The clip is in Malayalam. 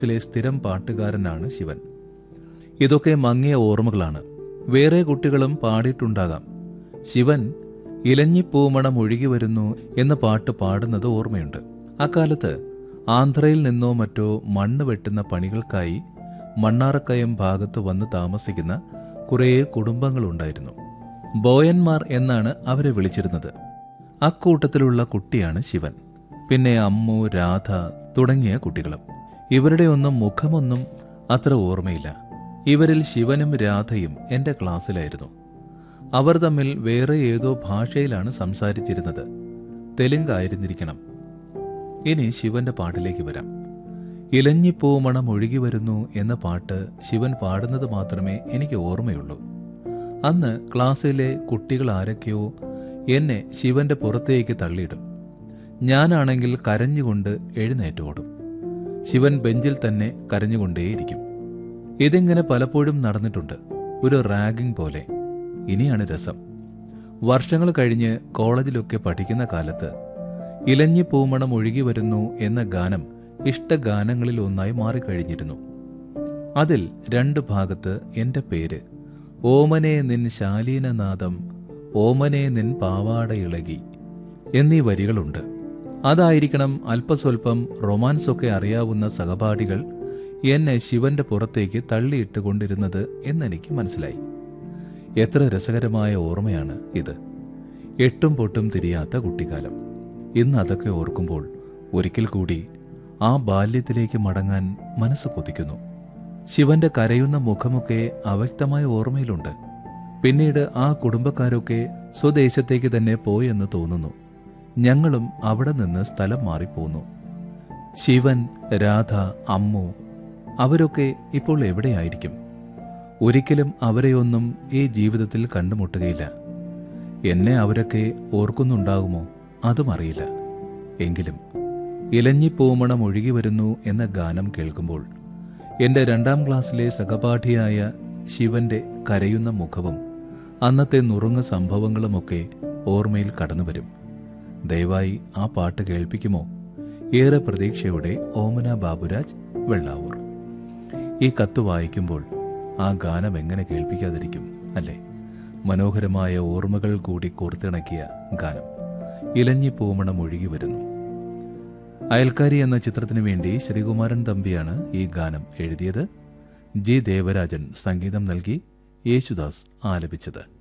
ത്തിലെ സ്ഥിരം പാട്ടുകാരനാണ് ശിവൻ ഇതൊക്കെ മങ്ങിയ ഓർമ്മകളാണ് വേറെ കുട്ടികളും പാടിയിട്ടുണ്ടാകാം ശിവൻ ഇലഞ്ഞിപ്പൂമണം ഒഴുകി വരുന്നു എന്ന പാട്ട് പാടുന്നത് ഓർമ്മയുണ്ട് അക്കാലത്ത് ആന്ധ്രയിൽ നിന്നോ മറ്റോ മണ്ണ് വെട്ടുന്ന പണികൾക്കായി മണ്ണാറക്കയം ഭാഗത്ത് വന്ന് താമസിക്കുന്ന കുറേ കുടുംബങ്ങളുണ്ടായിരുന്നു ബോയന്മാർ എന്നാണ് അവരെ വിളിച്ചിരുന്നത് അക്കൂട്ടത്തിലുള്ള കുട്ടിയാണ് ശിവൻ പിന്നെ അമ്മു രാധ തുടങ്ങിയ കുട്ടികളും ഇവരുടെ ഒന്നും മുഖമൊന്നും അത്ര ഓർമ്മയില്ല ഇവരിൽ ശിവനും രാധയും എന്റെ ക്ലാസ്സിലായിരുന്നു അവർ തമ്മിൽ വേറെ ഏതോ ഭാഷയിലാണ് സംസാരിച്ചിരുന്നത് തെലുങ്കായിരുന്നിരിക്കണം ഇനി ശിവന്റെ പാട്ടിലേക്ക് വരാം ഇലഞ്ഞിപ്പൂമണം ഒഴുകി വരുന്നു എന്ന പാട്ട് ശിവൻ പാടുന്നത് മാത്രമേ എനിക്ക് ഓർമ്മയുള്ളൂ അന്ന് ക്ലാസ്സിലെ കുട്ടികൾ ആരൊക്കെയോ എന്നെ ശിവന്റെ പുറത്തേക്ക് തള്ളിയിടും ഞാനാണെങ്കിൽ കരഞ്ഞുകൊണ്ട് എഴുന്നേറ്റോടും ശിവൻ ബെഞ്ചിൽ തന്നെ കരഞ്ഞുകൊണ്ടേയിരിക്കും ഇതിങ്ങനെ പലപ്പോഴും നടന്നിട്ടുണ്ട് ഒരു റാഗിംഗ് പോലെ ഇനിയാണ് രസം വർഷങ്ങൾ കഴിഞ്ഞ് കോളേജിലൊക്കെ പഠിക്കുന്ന കാലത്ത് ഇലഞ്ഞി പൂമണം ഒഴുകി വരുന്നു എന്ന ഗാനം ഇഷ്ടഗാനങ്ങളിൽ ഒന്നായി മാറിക്കഴിഞ്ഞിരുന്നു അതിൽ രണ്ട് ഭാഗത്ത് എന്റെ പേര് ഓമനെ നിൻ ശാലീനനാദം ഓമനെ നിൻ പാവാട ഇളകി എന്നീ വരികളുണ്ട് അതായിരിക്കണം അല്പസ്വല്പം റൊമാൻസൊക്കെ അറിയാവുന്ന സഹപാഠികൾ എന്നെ ശിവന്റെ പുറത്തേക്ക് തള്ളിയിട്ട് കൊണ്ടിരുന്നത് എന്നെനിക്ക് മനസ്സിലായി എത്ര രസകരമായ ഓർമ്മയാണ് ഇത് എട്ടും പൊട്ടും തിരിയാത്ത കുട്ടിക്കാലം ഇന്ന് അതൊക്കെ ഓർക്കുമ്പോൾ ഒരിക്കൽ കൂടി ആ ബാല്യത്തിലേക്ക് മടങ്ങാൻ മനസ്സ് കൊതിക്കുന്നു ശിവന്റെ കരയുന്ന മുഖമൊക്കെ അവ്യക്തമായ ഓർമ്മയിലുണ്ട് പിന്നീട് ആ കുടുംബക്കാരൊക്കെ സ്വദേശത്തേക്ക് തന്നെ പോയെന്ന് തോന്നുന്നു ഞങ്ങളും അവിടെ നിന്ന് സ്ഥലം മാറിപ്പോന്നു ശിവൻ രാധ അമ്മു അവരൊക്കെ ഇപ്പോൾ എവിടെയായിരിക്കും ഒരിക്കലും അവരെയൊന്നും ഈ ജീവിതത്തിൽ കണ്ടുമുട്ടുകയില്ല എന്നെ അവരൊക്കെ ഓർക്കുന്നുണ്ടാകുമോ അതും അറിയില്ല എങ്കിലും ഇലഞ്ഞിപ്പൂമണം ഒഴുകി വരുന്നു എന്ന ഗാനം കേൾക്കുമ്പോൾ എൻ്റെ രണ്ടാം ക്ലാസ്സിലെ സഹപാഠിയായ ശിവന്റെ കരയുന്ന മുഖവും അന്നത്തെ നുറുങ്ങ സംഭവങ്ങളുമൊക്കെ ഓർമ്മയിൽ കടന്നുവരും ദയവായി ആ പാട്ട് കേൾപ്പിക്കുമോ ഏറെ പ്രതീക്ഷയോടെ ഓമന ബാബുരാജ് വെള്ളാവൂർ ഈ കത്ത് വായിക്കുമ്പോൾ ആ ഗാനം എങ്ങനെ കേൾപ്പിക്കാതിരിക്കും അല്ലേ മനോഹരമായ ഓർമ്മകൾ കൂടി കോർത്തിണക്കിയ ഗാനം ഇലഞ്ഞി പൂമണം ഒഴുകി വരുന്നു അയൽക്കാരി എന്ന ചിത്രത്തിനു വേണ്ടി ശ്രീകുമാരൻ തമ്പിയാണ് ഈ ഗാനം എഴുതിയത് ജി ദേവരാജൻ സംഗീതം നൽകി യേശുദാസ് ആലപിച്ചത്